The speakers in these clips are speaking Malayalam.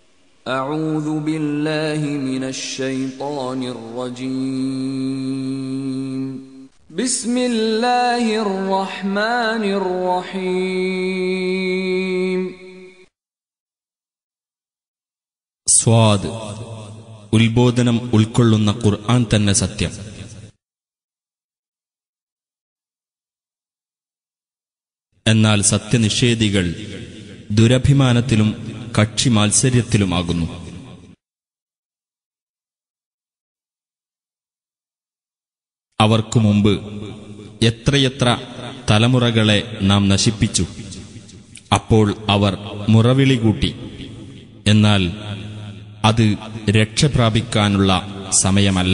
أعوذ بالله من الشيطان الرجيم بسم الله الرحمن الرحيم സ്വാദ് ഉത്ബോധനം ഉൾക്കൊള്ളുന്ന ഖുർആൻ തന്നെ സത്യം എന്നാൽ സത്യനിഷേധികൾ ദുരഭിമാനത്തിലും കക്ഷി മാത്സര്യത്തിലുമാകുന്നു അവർക്കു മുമ്പ് എത്രയെത്ര തലമുറകളെ നാം നശിപ്പിച്ചു അപ്പോൾ അവർ മുറവിളി കൂട്ടി എന്നാൽ അത് രക്ഷപ്രാപിക്കാനുള്ള സമയമല്ല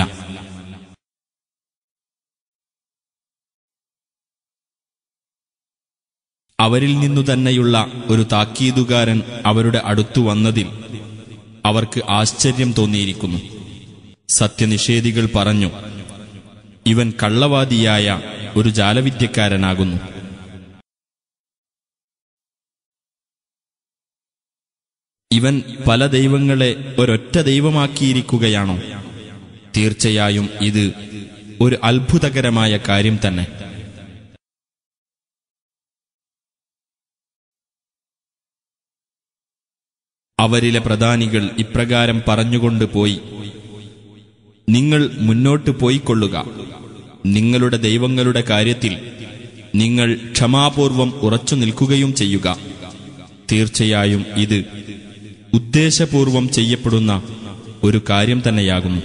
അവരിൽ നിന്നു തന്നെയുള്ള ഒരു താക്കീതുകാരൻ അവരുടെ അടുത്തു വന്നതിൽ അവർക്ക് ആശ്ചര്യം തോന്നിയിരിക്കുന്നു സത്യനിഷേധികൾ പറഞ്ഞു ഇവൻ കള്ളവാദിയായ ഒരു ജാലവിദ്യക്കാരനാകുന്നു ഇവൻ പല ദൈവങ്ങളെ ഒരൊറ്റ ദൈവമാക്കിയിരിക്കുകയാണോ തീർച്ചയായും ഇത് ഒരു അത്ഭുതകരമായ കാര്യം തന്നെ അവരിലെ പ്രധാനികൾ ഇപ്രകാരം പറഞ്ഞുകൊണ്ട് പോയി നിങ്ങൾ മുന്നോട്ട് പോയിക്കൊള്ളുക നിങ്ങളുടെ ദൈവങ്ങളുടെ കാര്യത്തിൽ നിങ്ങൾ ക്ഷമാപൂർവം ഉറച്ചു നിൽക്കുകയും ചെയ്യുക തീർച്ചയായും ഇത് ഉദ്ദേശപൂർവം ചെയ്യപ്പെടുന്ന ഒരു കാര്യം തന്നെയാകുന്നു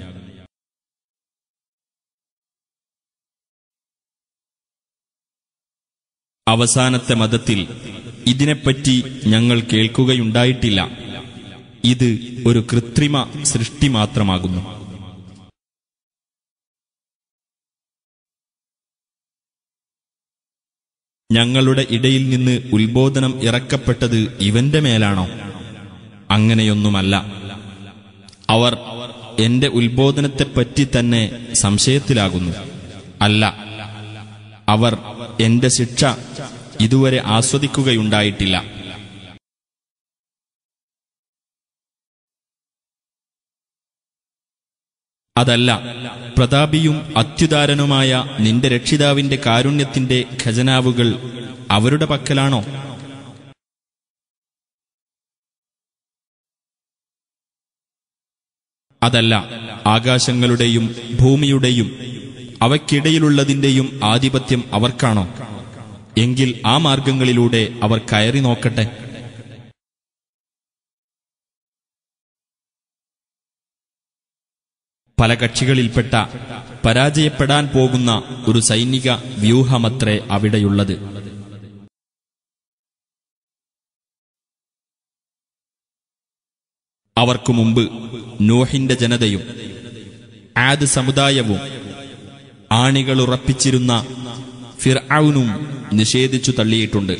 അവസാനത്തെ മതത്തിൽ ഇതിനെപ്പറ്റി ഞങ്ങൾ കേൾക്കുകയുണ്ടായിട്ടില്ല ഇത് ഒരു കൃത്രിമ സൃഷ്ടി മാത്രമാകുന്നു ഞങ്ങളുടെ ഇടയിൽ നിന്ന് ഉത്ബോധനം ഇറക്കപ്പെട്ടത് ഇവന്റെ മേലാണോ അങ്ങനെയൊന്നുമല്ല അവർ എന്റെ ഉത്ബോധനത്തെപ്പറ്റി തന്നെ സംശയത്തിലാകുന്നു അല്ല അവർ എന്റെ ശിക്ഷ ഇതുവരെ ആസ്വദിക്കുകയുണ്ടായിട്ടില്ല അതല്ല പ്രതാപിയും അത്യുദാരനുമായ നിന്റെ രക്ഷിതാവിന്റെ കാരുണ്യത്തിന്റെ ഖജനാവുകൾ അവരുടെ പക്കലാണോ അതല്ല ആകാശങ്ങളുടെയും ഭൂമിയുടെയും അവയ്ക്കിടയിലുള്ളതിന്റെയും ആധിപത്യം അവർക്കാണോ എങ്കിൽ ആ മാർഗങ്ങളിലൂടെ അവർ കയറി നോക്കട്ടെ പല കക്ഷികളിൽപ്പെട്ട പരാജയപ്പെടാൻ പോകുന്ന ഒരു സൈനിക വ്യൂഹമത്രേ അവിടെയുള്ളത് അവർക്കു മുമ്പ് നോഹിന്റെ ജനതയും ആദ് സമുദായവും ആണികളുറപ്പിച്ചിരുന്ന ഫിർഔനും നിഷേധിച്ചു തള്ളിയിട്ടുണ്ട്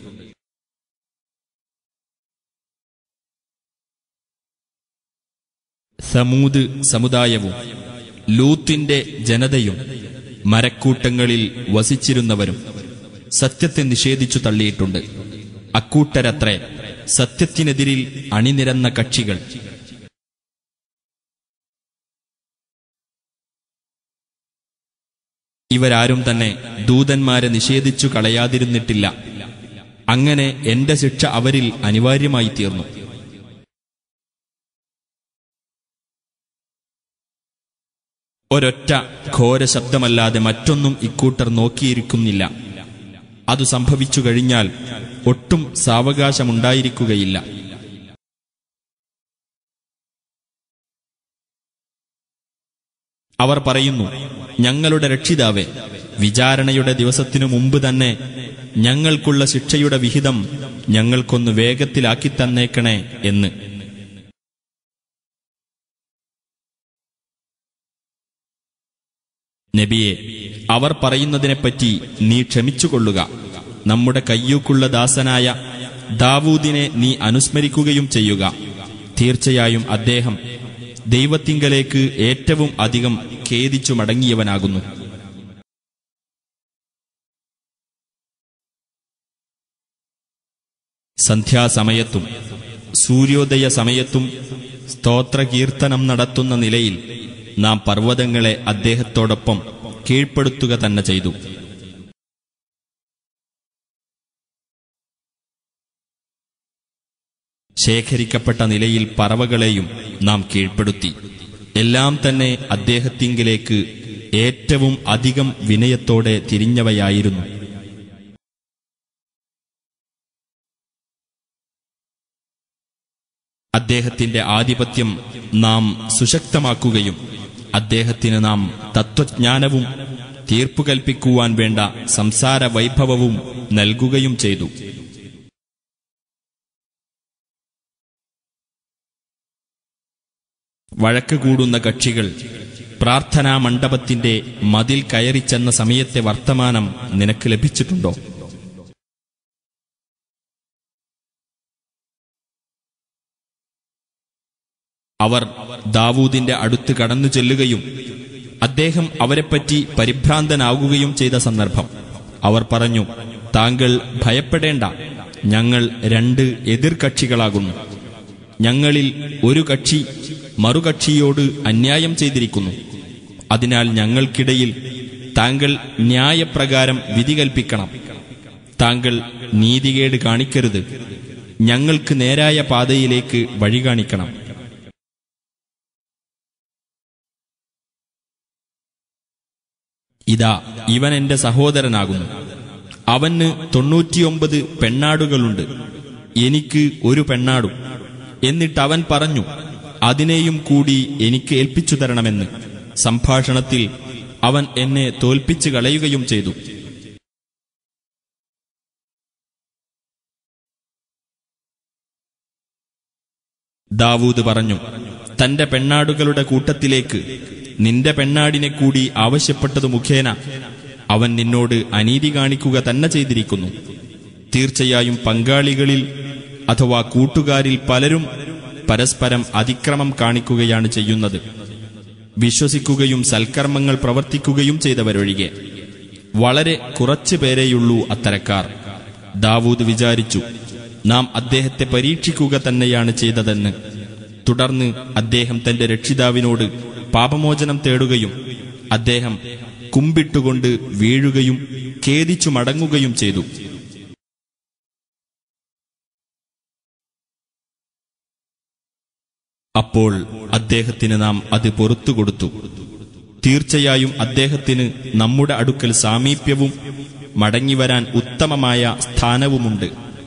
സമൂത് സമുദായവും ലൂത്തിന്റെ ജനതയും മരക്കൂട്ടങ്ങളിൽ വസിച്ചിരുന്നവരും സത്യത്തെ നിഷേധിച്ചു തള്ളിയിട്ടുണ്ട് അക്കൂട്ടരത്രേ സത്യത്തിനെതിരിൽ അണിനിരന്ന കക്ഷികൾ ഇവരാരും തന്നെ ദൂതന്മാരെ നിഷേധിച്ചു കളയാതിരുന്നിട്ടില്ല അങ്ങനെ എന്റെ ശിക്ഷ അവരിൽ അനിവാര്യമായി തീർന്നു ഒരൊറ്റ ഘോര ശബ്ദമല്ലാതെ മറ്റൊന്നും ഇക്കൂട്ടർ നോക്കിയിരിക്കുന്നില്ല അതു സംഭവിച്ചു കഴിഞ്ഞാൽ ഒട്ടും സാവകാശമുണ്ടായിരിക്കുകയില്ല അവർ പറയുന്നു ഞങ്ങളുടെ രക്ഷിതാവേ വിചാരണയുടെ ദിവസത്തിനു മുമ്പ് തന്നെ ഞങ്ങൾക്കുള്ള ശിക്ഷയുടെ വിഹിതം ഞങ്ങൾക്കൊന്ന് വേഗത്തിലാക്കി തന്നേക്കണേ എന്ന് നബിയെ അവർ പറയുന്നതിനെപ്പറ്റി നീ ക്ഷമിച്ചുകൊള്ളുക നമ്മുടെ കയ്യൂക്കുള്ള ദാസനായ ദാവൂദിനെ നീ അനുസ്മരിക്കുകയും ചെയ്യുക തീർച്ചയായും അദ്ദേഹം ദൈവത്തിങ്കലേക്ക് ഏറ്റവും അധികം ഖേദിച്ചു മടങ്ങിയവനാകുന്നു സന്ധ്യാസമയത്തും സൂര്യോദയ സമയത്തും സ്തോത്രകീർത്തനം നടത്തുന്ന നിലയിൽ നാം പർവ്വതങ്ങളെ അദ്ദേഹത്തോടൊപ്പം കീഴ്പ്പെടുത്തുക തന്നെ ചെയ്തു ശേഖരിക്കപ്പെട്ട നിലയിൽ പറവകളെയും നാം കീഴ്പ്പെടുത്തി എല്ലാം തന്നെ അദ്ദേഹത്തിങ്കിലേക്ക് ഏറ്റവും അധികം വിനയത്തോടെ തിരിഞ്ഞവയായിരുന്നു അദ്ദേഹത്തിന്റെ ആധിപത്യം നാം സുശക്തമാക്കുകയും അദ്ദേഹത്തിന് നാം തത്വജ്ഞാനവും തീർപ്പു കൽപ്പിക്കുവാൻ വേണ്ട സംസാര വൈഭവവും നൽകുകയും ചെയ്തു വഴക്ക് കൂടുന്ന കക്ഷികൾ പ്രാർത്ഥനാ മണ്ഡപത്തിന്റെ മതിൽ കയറിച്ചെന്ന സമയത്തെ വർത്തമാനം നിനക്ക് ലഭിച്ചിട്ടുണ്ടോ അവർ ദാവൂദിന്റെ അടുത്ത് കടന്നു ചെല്ലുകയും അദ്ദേഹം അവരെപ്പറ്റി പരിഭ്രാന്തനാകുകയും ചെയ്ത സന്ദർഭം അവർ പറഞ്ഞു താങ്കൾ ഭയപ്പെടേണ്ട ഞങ്ങൾ രണ്ട് എതിർകക്ഷികളാകുന്നു ഞങ്ങളിൽ ഒരു കക്ഷി മറുകക്ഷിയോട് അന്യായം ചെയ്തിരിക്കുന്നു അതിനാൽ ഞങ്ങൾക്കിടയിൽ താങ്കൾ ന്യായപ്രകാരം വിധി കൽപ്പിക്കണം താങ്കൾ നീതികേട് കാണിക്കരുത് ഞങ്ങൾക്ക് നേരായ പാതയിലേക്ക് വഴി കാണിക്കണം ഇതാ ഇവൻ എന്റെ സഹോദരനാകുന്നു അവന് തൊണ്ണൂറ്റിയൊമ്പത് പെണ്ണാടുകളുണ്ട് എനിക്ക് ഒരു പെണ്ണാടും എന്നിട്ട് അവൻ പറഞ്ഞു അതിനെയും കൂടി എനിക്ക് ഏൽപ്പിച്ചു തരണമെന്ന് സംഭാഷണത്തിൽ അവൻ എന്നെ തോൽപ്പിച്ചു കളയുകയും ചെയ്തു ദാവൂദ് പറഞ്ഞു തന്റെ പെണ്ണാടുകളുടെ കൂട്ടത്തിലേക്ക് നിന്റെ പെണ്ണാടിനെ കൂടി ആവശ്യപ്പെട്ടതു മുഖേന അവൻ നിന്നോട് അനീതി കാണിക്കുക തന്നെ ചെയ്തിരിക്കുന്നു തീർച്ചയായും പങ്കാളികളിൽ അഥവാ കൂട്ടുകാരിൽ പലരും പരസ്പരം അതിക്രമം കാണിക്കുകയാണ് ചെയ്യുന്നത് വിശ്വസിക്കുകയും സൽക്കർമ്മങ്ങൾ പ്രവർത്തിക്കുകയും ചെയ്തവരൊഴികെ വളരെ കുറച്ചു പേരെയുള്ളൂ അത്തരക്കാർ ദാവൂദ് വിചാരിച്ചു നാം അദ്ദേഹത്തെ പരീക്ഷിക്കുക തന്നെയാണ് ചെയ്തതെന്ന് തുടർന്ന് അദ്ദേഹം തന്റെ രക്ഷിതാവിനോട് പാപമോചനം തേടുകയും അദ്ദേഹം കുമ്പിട്ടുകൊണ്ട് വീഴുകയും ഖേദിച്ചു മടങ്ങുകയും ചെയ്തു അപ്പോൾ അദ്ദേഹത്തിന് നാം അത് പൊറത്തുകൊടുത്തു തീർച്ചയായും അദ്ദേഹത്തിന് നമ്മുടെ അടുക്കൽ സാമീപ്യവും മടങ്ങിവരാൻ ഉത്തമമായ സ്ഥാനവുമുണ്ട്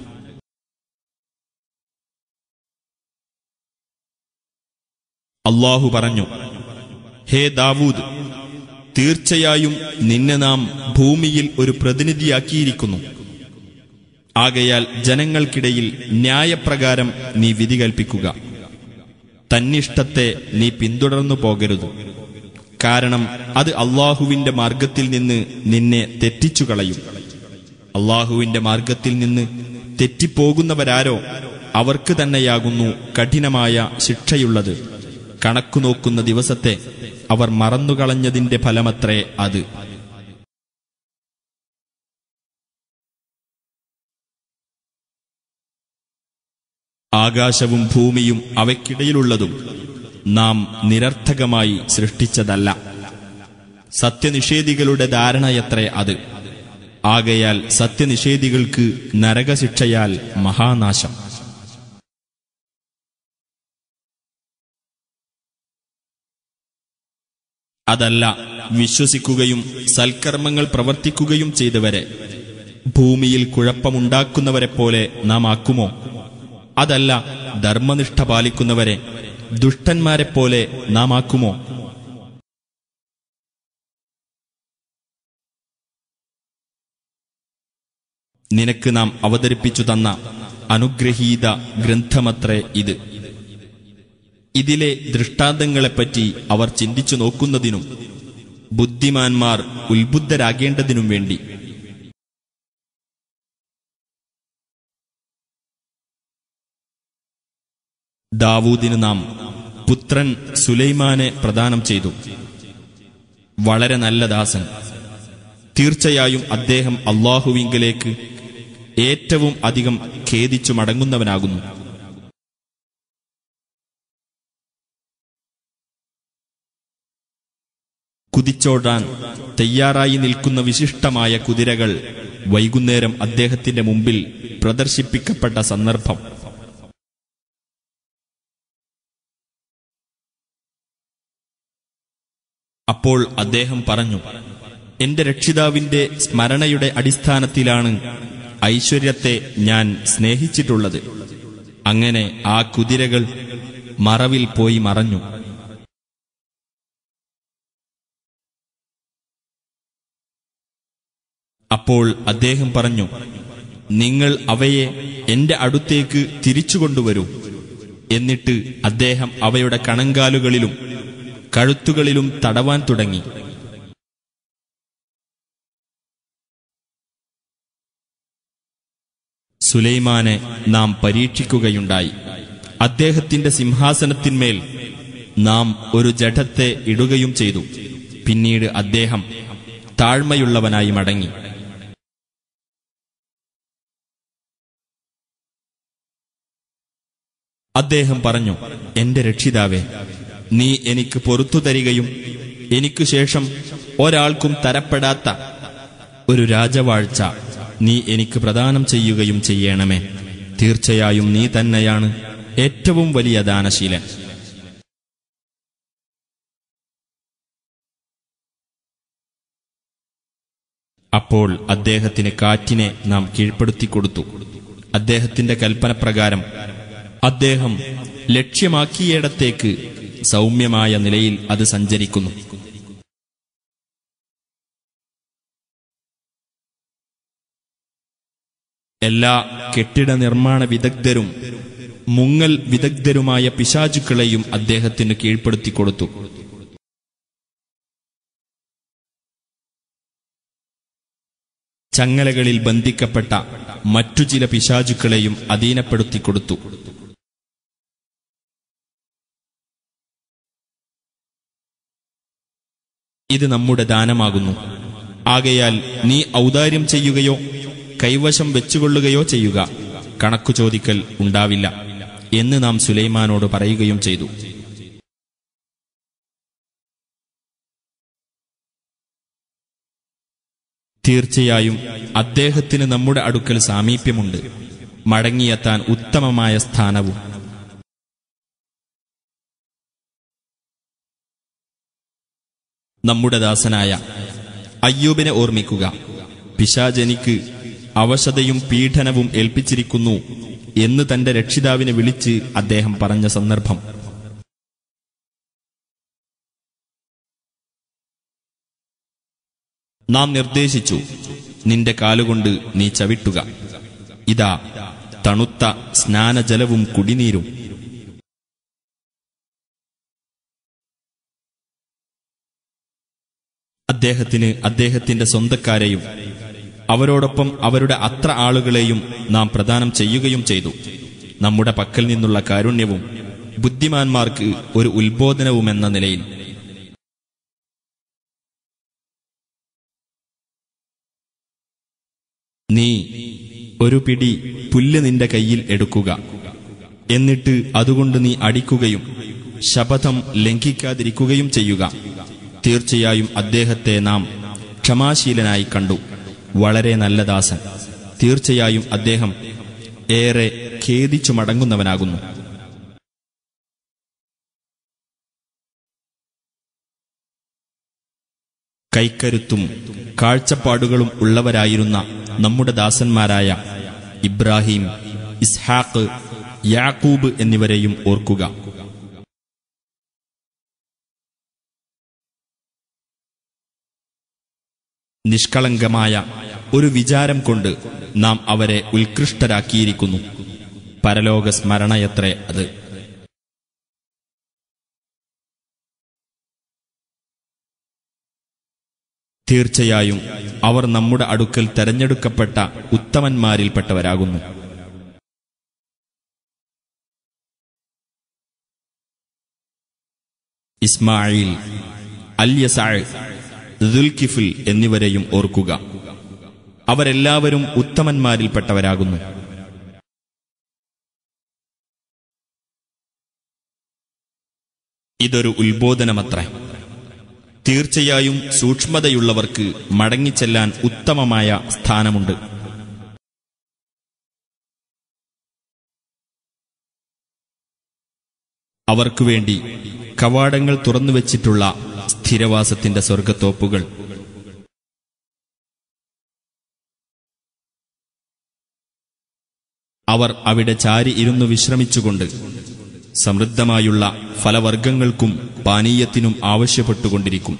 അള്ളാഹു പറഞ്ഞു ഹേ ദാവൂദ് തീർച്ചയായും നിന്നെ നാം ഭൂമിയിൽ ഒരു പ്രതിനിധിയാക്കിയിരിക്കുന്നു ആകയാൽ ജനങ്ങൾക്കിടയിൽ ന്യായപ്രകാരം നീ വിധി കൽപ്പിക്കുക തന്നിഷ്ടത്തെ നീ പിന്തുടർന്നു പോകരുത് കാരണം അത് അള്ളാഹുവിന്റെ മാർഗത്തിൽ നിന്ന് നിന്നെ തെറ്റിച്ചു കളയും അള്ളാഹുവിന്റെ മാർഗത്തിൽ നിന്ന് തെറ്റിപ്പോകുന്നവരാരോ അവർക്ക് തന്നെയാകുന്നു കഠിനമായ ശിക്ഷയുള്ളത് കണക്കു നോക്കുന്ന ദിവസത്തെ അവർ മറന്നുകളഞ്ഞതിന്റെ ഫലമത്രേ അത് ആകാശവും ഭൂമിയും അവയ്ക്കിടയിലുള്ളതും നാം നിരർത്ഥകമായി സൃഷ്ടിച്ചതല്ല സത്യനിഷേധികളുടെ ധാരണയത്രേ അത് ആകയാൽ സത്യനിഷേധികൾക്ക് നരകശിക്ഷയാൽ മഹാനാശം അതല്ല വിശ്വസിക്കുകയും സൽക്കർമ്മങ്ങൾ പ്രവർത്തിക്കുകയും ചെയ്തവരെ ഭൂമിയിൽ കുഴപ്പമുണ്ടാക്കുന്നവരെപ്പോലെ നാം ആക്കുമോ അതല്ല ധർമ്മനിഷ്ഠ പാലിക്കുന്നവരെ ദുഷ്ടന്മാരെപ്പോലെ നാം ആക്കുമോ നിനക്ക് നാം അവതരിപ്പിച്ചു തന്ന അനുഗ്രഹീത ഗ്രന്ഥമത്രേ ഇത് ഇതിലെ ദൃഷ്ടാന്തങ്ങളെപ്പറ്റി അവർ ചിന്തിച്ചു നോക്കുന്നതിനും ബുദ്ധിമാന്മാർ ഉത്ബുദ്ധരാകേണ്ടതിനും വേണ്ടി ദാവൂദിന് നാം പുത്രൻ സുലൈമാനെ പ്രദാനം ചെയ്തു വളരെ നല്ല ദാസൻ തീർച്ചയായും അദ്ദേഹം അള്ളാഹുവിങ്കലേക്ക് ഏറ്റവും അധികം ഖേദിച്ചു മടങ്ങുന്നവനാകുന്നു കുതിച്ചോടാൻ തയ്യാറായി നിൽക്കുന്ന വിശിഷ്ടമായ കുതിരകൾ വൈകുന്നേരം അദ്ദേഹത്തിന്റെ മുമ്പിൽ പ്രദർശിപ്പിക്കപ്പെട്ട സന്ദർഭം അപ്പോൾ അദ്ദേഹം പറഞ്ഞു എന്റെ രക്ഷിതാവിന്റെ സ്മരണയുടെ അടിസ്ഥാനത്തിലാണ് ഐശ്വര്യത്തെ ഞാൻ സ്നേഹിച്ചിട്ടുള്ളത് അങ്ങനെ ആ കുതിരകൾ മറവിൽ പോയി മറഞ്ഞു അപ്പോൾ അദ്ദേഹം പറഞ്ഞു നിങ്ങൾ അവയെ എന്റെ അടുത്തേക്ക് തിരിച്ചുകൊണ്ടുവരൂ എന്നിട്ട് അദ്ദേഹം അവയുടെ കണങ്കാലുകളിലും കഴുത്തുകളിലും തടവാൻ തുടങ്ങി സുലൈമാനെ നാം പരീക്ഷിക്കുകയുണ്ടായി അദ്ദേഹത്തിന്റെ സിംഹാസനത്തിന്മേൽ നാം ഒരു ജഡത്തെ ഇടുകയും ചെയ്തു പിന്നീട് അദ്ദേഹം താഴ്മയുള്ളവനായി മടങ്ങി അദ്ദേഹം പറഞ്ഞു എന്റെ രക്ഷിതാവേ നീ എനിക്ക് പൊറത്തു തരികയും എനിക്കു ശേഷം ഒരാൾക്കും തരപ്പെടാത്ത ഒരു രാജവാഴ്ച നീ എനിക്ക് പ്രദാനം ചെയ്യുകയും ചെയ്യണമേ തീർച്ചയായും നീ തന്നെയാണ് ഏറ്റവും വലിയ ദാനശീലൻ അപ്പോൾ അദ്ദേഹത്തിന് കാറ്റിനെ നാം കീഴ്പ്പെടുത്തിക്കൊടുത്തു അദ്ദേഹത്തിന്റെ കൽപ്പനപ്രകാരം അദ്ദേഹം ലക്ഷ്യമാക്കിയിടത്തേക്ക് സൗമ്യമായ നിലയിൽ അത് സഞ്ചരിക്കുന്നു എല്ലാ കെട്ടിട നിർമ്മാണ വിദഗ്ധരും മുങ്ങൽ വിദഗ്ധരുമായ പിശാചുക്കളെയും അദ്ദേഹത്തിന് കീഴ്പ്പെടുത്തിക്കൊടുത്തു ചങ്ങലകളിൽ ബന്ധിക്കപ്പെട്ട മറ്റു ചില പിശാചുക്കളെയും അധീനപ്പെടുത്തിക്കൊടുത്തു ഇത് നമ്മുടെ ദാനമാകുന്നു ആകയാൽ നീ ഔദാര്യം ചെയ്യുകയോ കൈവശം വെച്ചുകൊള്ളുകയോ ചെയ്യുക കണക്കു ചോദിക്കൽ ഉണ്ടാവില്ല എന്ന് നാം സുലൈമാനോട് പറയുകയും ചെയ്തു തീർച്ചയായും അദ്ദേഹത്തിന് നമ്മുടെ അടുക്കൽ സാമീപ്യമുണ്ട് മടങ്ങിയെത്താൻ ഉത്തമമായ സ്ഥാനവും നമ്മുടെ ദാസനായ അയ്യൂബിനെ ഓർമ്മിക്കുക പിശാചനിക്ക് അവശതയും പീഡനവും ഏൽപ്പിച്ചിരിക്കുന്നു എന്ന് തന്റെ രക്ഷിതാവിനെ വിളിച്ച് അദ്ദേഹം പറഞ്ഞ സന്ദർഭം നാം നിർദ്ദേശിച്ചു നിന്റെ കാലുകൊണ്ട് നീ ചവിട്ടുക ഇതാ തണുത്ത സ്നാനജലവും കുടിനീരും അദ്ദേഹത്തിന് അദ്ദേഹത്തിന്റെ സ്വന്തക്കാരെയും അവരോടൊപ്പം അവരുടെ അത്ര ആളുകളെയും നാം പ്രദാനം ചെയ്യുകയും ചെയ്തു നമ്മുടെ പക്കൽ നിന്നുള്ള കാരുണ്യവും ബുദ്ധിമാന്മാർക്ക് ഒരു ഉത്ബോധനവുമെന്ന നിലയിൽ നീ ഒരു പിടി പുല്ല് നിന്റെ കയ്യിൽ എടുക്കുക എന്നിട്ട് അതുകൊണ്ട് നീ അടിക്കുകയും ശപഥം ലംഘിക്കാതിരിക്കുകയും ചെയ്യുക തീർച്ചയായും അദ്ദേഹത്തെ നാം ക്ഷമാശീലനായി കണ്ടു വളരെ നല്ല ദാസൻ തീർച്ചയായും അദ്ദേഹം ഏറെ ഖേദിച്ചു മടങ്ങുന്നവനാകുന്നു കൈക്കരുത്തും കാഴ്ചപ്പാടുകളും ഉള്ളവരായിരുന്ന നമ്മുടെ ദാസന്മാരായ ഇബ്രാഹിം ഇസ്ഹാഖ് യാക്കൂബ് എന്നിവരെയും ഓർക്കുക നിഷ്കളങ്കമായ ഒരു വിചാരം കൊണ്ട് നാം അവരെ ഉത്കൃഷ്ടരാക്കിയിരിക്കുന്നു പരലോക സ്മരണയത്രേ അത് തീർച്ചയായും അവർ നമ്മുടെ അടുക്കൽ തെരഞ്ഞെടുക്കപ്പെട്ട ഉത്തമന്മാരിൽപ്പെട്ടവരാകുന്നു ഇസ്മായിൽ അല്യസാഴ് ദുൽകിഫിൽ എന്നിവരെയും ഓർക്കുക അവരെല്ലാവരും ഉത്തമന്മാരിൽപ്പെട്ടവരാകുന്നു ഇതൊരു ഉത്ബോധനമത്രേ തീർച്ചയായും സൂക്ഷ്മതയുള്ളവർക്ക് മടങ്ങിച്ചെല്ലാൻ ഉത്തമമായ സ്ഥാനമുണ്ട് അവർക്കുവേണ്ടി കവാടങ്ങൾ തുറന്നുവച്ചിട്ടുള്ള സ്ഥിരവാസത്തിന്റെ സ്വർഗത്തോപ്പുകൾ അവർ അവിടെ ചാരി ഇരുന്നു വിശ്രമിച്ചുകൊണ്ട് സമൃദ്ധമായുള്ള ഫലവർഗങ്ങൾക്കും പാനീയത്തിനും ആവശ്യപ്പെട്ടുകൊണ്ടിരിക്കും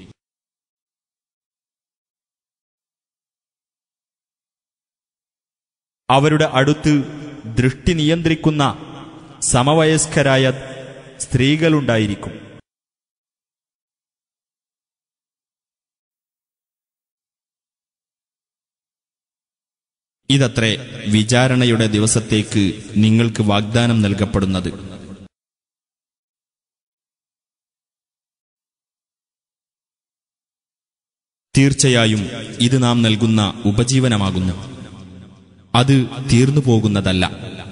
അവരുടെ അടുത്ത് ദൃഷ്ടി നിയന്ത്രിക്കുന്ന സമവയസ്കരായ സ്ത്രീകളുണ്ടായിരിക്കും ഇതത്രേ വിചാരണയുടെ ദിവസത്തേക്ക് നിങ്ങൾക്ക് വാഗ്ദാനം നൽകപ്പെടുന്നത് തീർച്ചയായും ഇത് നാം നൽകുന്ന ഉപജീവനമാകുന്നു അത് തീർന്നു പോകുന്നതല്ല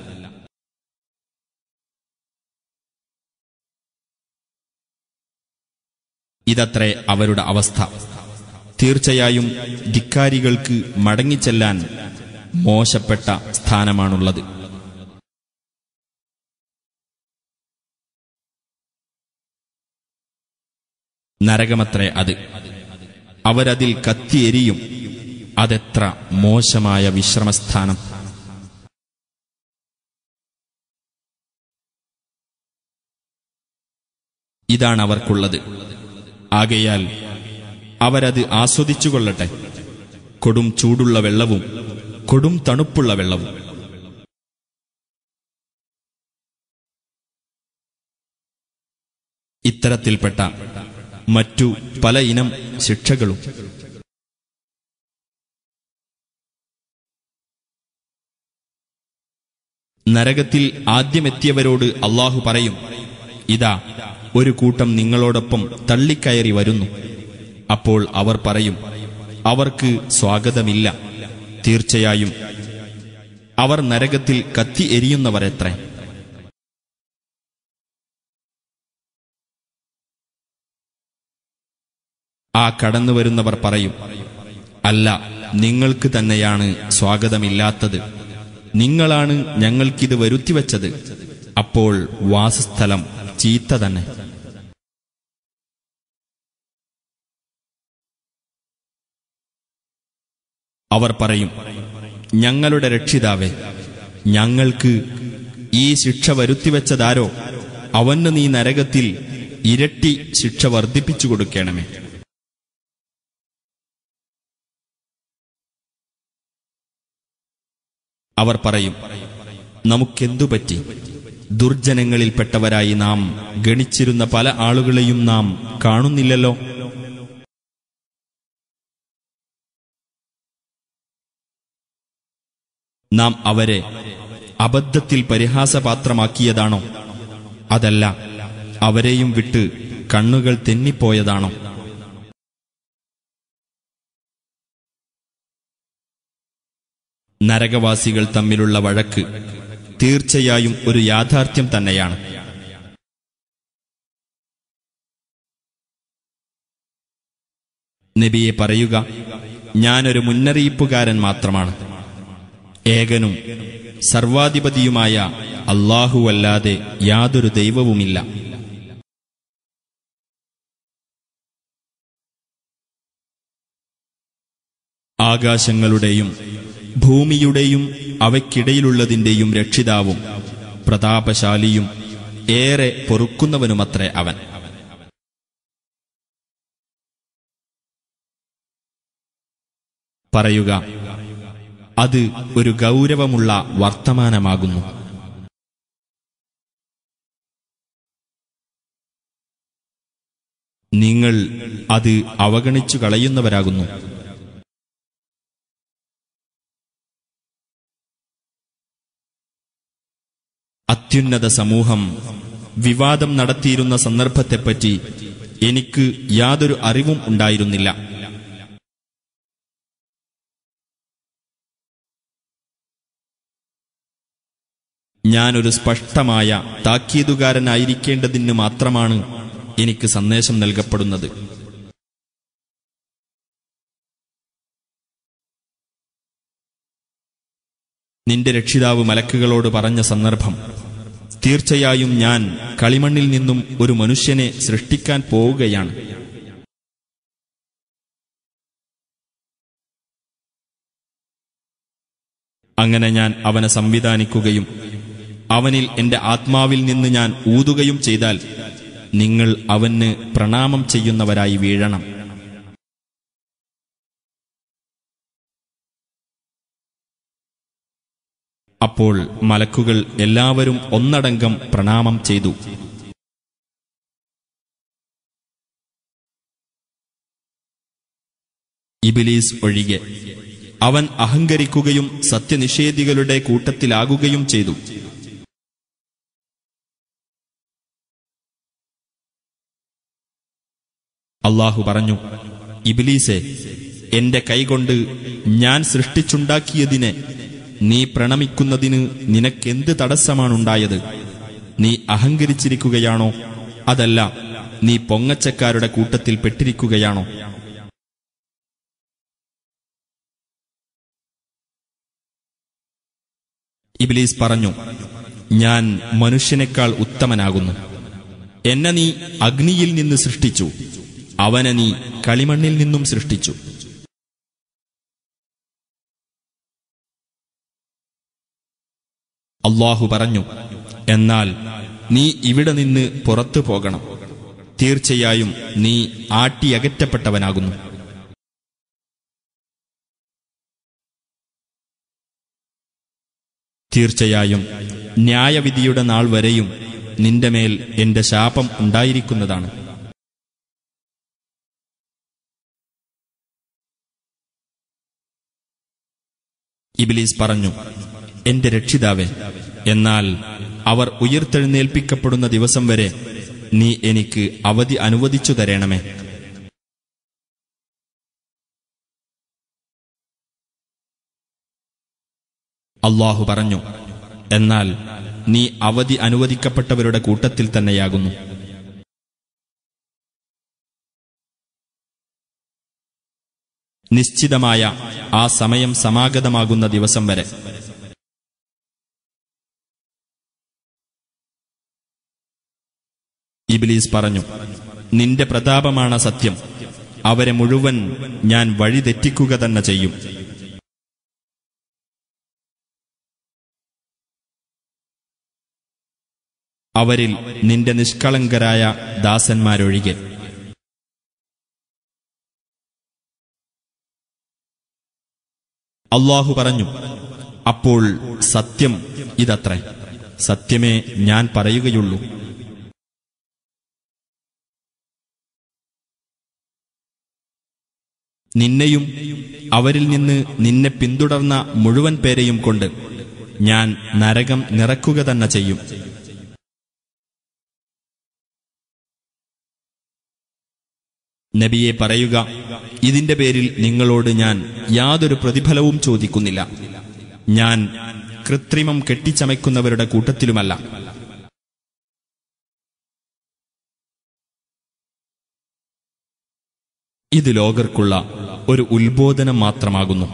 ഇതത്രേ അവരുടെ അവസ്ഥ തീർച്ചയായും ധിക്കാരികൾക്ക് മടങ്ങിച്ചെല്ലാൻ മോശപ്പെട്ട സ്ഥാനമാണുള്ളത് നരകമത്രേ അത് അവരതിൽ കത്തിയെരിയും അതെത്ര മോശമായ വിശ്രമസ്ഥാനം ഇതാണ് അവർക്കുള്ളത് ആകയാൽ അവരത് ആസ്വദിച്ചുകൊള്ളട്ടെ കൊടും ചൂടുള്ള വെള്ളവും കൊടും തണുപ്പുള്ള വെള്ളവും ഇത്തരത്തിൽപ്പെട്ട മറ്റു പല ഇനം ശിക്ഷകളും നരകത്തിൽ ആദ്യമെത്തിയവരോട് അള്ളാഹു പറയും ഇതാ ഒരു കൂട്ടം നിങ്ങളോടൊപ്പം തള്ളിക്കയറി വരുന്നു അപ്പോൾ അവർ പറയും അവർക്ക് സ്വാഗതമില്ല തീർച്ചയായും അവർ നരകത്തിൽ കത്തി എരിയുന്നവരെത്രേ ആ കടന്നുവരുന്നവർ പറയും അല്ല നിങ്ങൾക്ക് തന്നെയാണ് സ്വാഗതമില്ലാത്തത് നിങ്ങളാണ് ഞങ്ങൾക്കിത് വരുത്തിവച്ചത് അപ്പോൾ വാസസ്ഥലം ചീത്ത തന്നെ അവർ പറയും ഞങ്ങളുടെ രക്ഷിതാവേ ഞങ്ങൾക്ക് ഈ ശിക്ഷ വരുത്തിവെച്ചതാരോ അവന് നീ നരകത്തിൽ ഇരട്ടി ശിക്ഷ വർദ്ധിപ്പിച്ചു കൊടുക്കണമേ അവർ പറയും നമുക്കെന്തു പറ്റി ദുർജനങ്ങളിൽപ്പെട്ടവരായി നാം ഗണിച്ചിരുന്ന പല ആളുകളെയും നാം കാണുന്നില്ലല്ലോ നാം അവരെ അബദ്ധത്തിൽ പരിഹാസപാത്രമാക്കിയതാണോ അതല്ല അവരെയും വിട്ട് കണ്ണുകൾ തെന്നിപ്പോയതാണോ നരകവാസികൾ തമ്മിലുള്ള വഴക്ക് തീർച്ചയായും ഒരു യാഥാർത്ഥ്യം തന്നെയാണ് നബിയെ പറയുക ഞാനൊരു മുന്നറിയിപ്പുകാരൻ മാത്രമാണ് ഏകനും സർവാധിപതിയുമായ അല്ലാഹുവല്ലാതെ യാതൊരു ദൈവവുമില്ല ആകാശങ്ങളുടെയും ഭൂമിയുടെയും അവയ്ക്കിടയിലുള്ളതിന്റെയും രക്ഷിതാവും പ്രതാപശാലിയും ഏറെ പൊറുക്കുന്നവനുമത്രേ അവൻ പറയുക അത് ഒരു ഗൗരവമുള്ള വർത്തമാനമാകുന്നു നിങ്ങൾ അത് അവഗണിച്ചു കളയുന്നവരാകുന്നു അത്യുന്നത സമൂഹം വിവാദം നടത്തിയിരുന്ന സന്ദർഭത്തെപ്പറ്റി എനിക്ക് യാതൊരു അറിവും ഉണ്ടായിരുന്നില്ല ഞാനൊരു സ്പഷ്ടമായ താക്കീതുകാരനായിരിക്കേണ്ടതിന് മാത്രമാണ് എനിക്ക് സന്ദേശം നൽകപ്പെടുന്നത് നിന്റെ രക്ഷിതാവ് മലക്കുകളോട് പറഞ്ഞ സന്ദർഭം തീർച്ചയായും ഞാൻ കളിമണ്ണിൽ നിന്നും ഒരു മനുഷ്യനെ സൃഷ്ടിക്കാൻ പോവുകയാണ് അങ്ങനെ ഞാൻ അവനെ സംവിധാനിക്കുകയും അവനിൽ എന്റെ ആത്മാവിൽ നിന്ന് ഞാൻ ഊതുകയും ചെയ്താൽ നിങ്ങൾ അവന് പ്രണാമം ചെയ്യുന്നവരായി വീഴണം അപ്പോൾ മലക്കുകൾ എല്ലാവരും ഒന്നടങ്കം പ്രണാമം ചെയ്തു ഇബിലീസ് ഒഴികെ അവൻ അഹങ്കരിക്കുകയും സത്യനിഷേധികളുടെ കൂട്ടത്തിലാകുകയും ചെയ്തു അള്ളാഹു പറഞ്ഞു ഇബിലീസെ എന്റെ കൈകൊണ്ട് ഞാൻ സൃഷ്ടിച്ചുണ്ടാക്കിയതിനെ നീ പ്രണമിക്കുന്നതിന് നിനക്കെന്ത് തടസ്സമാണുണ്ടായത് നീ അഹങ്കരിച്ചിരിക്കുകയാണോ അതല്ല നീ പൊങ്ങച്ചക്കാരുടെ കൂട്ടത്തിൽ പെട്ടിരിക്കുകയാണോ ഇബിലീസ് പറഞ്ഞു ഞാൻ മനുഷ്യനേക്കാൾ ഉത്തമനാകുന്നു എന്നെ നീ അഗ്നിയിൽ നിന്ന് സൃഷ്ടിച്ചു അവനെ നീ കളിമണ്ണിൽ നിന്നും സൃഷ്ടിച്ചു അള്ളാഹു പറഞ്ഞു എന്നാൽ നീ ഇവിടെ നിന്ന് പുറത്തു പോകണം തീർച്ചയായും നീ ആട്ടിയകറ്റപ്പെട്ടവനാകുന്നു തീർച്ചയായും ന്യായവിധിയുടെ നാൾ വരെയും നിന്റെ മേൽ എന്റെ ശാപം ഉണ്ടായിരിക്കുന്നതാണ് ഇബിലീസ് പറഞ്ഞു എന്റെ രക്ഷിതാവേ എന്നാൽ അവർ ഉയർത്തെഴുന്നേൽപ്പിക്കപ്പെടുന്ന ദിവസം വരെ നീ എനിക്ക് അവധി അനുവദിച്ചു തരണമേ അള്ളാഹു പറഞ്ഞു എന്നാൽ നീ അവധി അനുവദിക്കപ്പെട്ടവരുടെ കൂട്ടത്തിൽ തന്നെയാകുന്നു നിശ്ചിതമായ ആ സമയം സമാഗതമാകുന്ന ദിവസം വരെ ഇബിലീസ് പറഞ്ഞു നിന്റെ പ്രതാപമാണ് സത്യം അവരെ മുഴുവൻ ഞാൻ വഴിതെറ്റിക്കുക തന്നെ ചെയ്യും അവരിൽ നിന്റെ നിഷ്കളങ്കരായ ദാസന്മാരൊഴികെ അള്ളാഹു പറഞ്ഞു അപ്പോൾ സത്യം ഇതത്രേ സത്യമേ ഞാൻ പറയുകയുള്ളൂ നിന്നെയും അവരിൽ നിന്ന് നിന്നെ പിന്തുടർന്ന മുഴുവൻ പേരെയും കൊണ്ട് ഞാൻ നരകം നിറക്കുക തന്നെ ചെയ്യും നബിയെ പറയുക ഇതിന്റെ പേരിൽ നിങ്ങളോട് ഞാൻ യാതൊരു പ്രതിഫലവും ചോദിക്കുന്നില്ല ഞാൻ കൃത്രിമം കെട്ടിച്ചമയ്ക്കുന്നവരുടെ കൂട്ടത്തിലുമല്ല ഇത് ലോകർക്കുള്ള ഒരു ഉത്ബോധനം മാത്രമാകുന്നു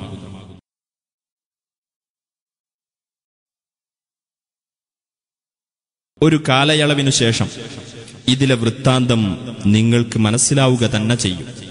ഒരു കാലയളവിനു ശേഷം ഇതിലെ വൃത്താന്തം നിങ്ങൾക്ക് മനസ്സിലാവുക തന്നെ ചെയ്യും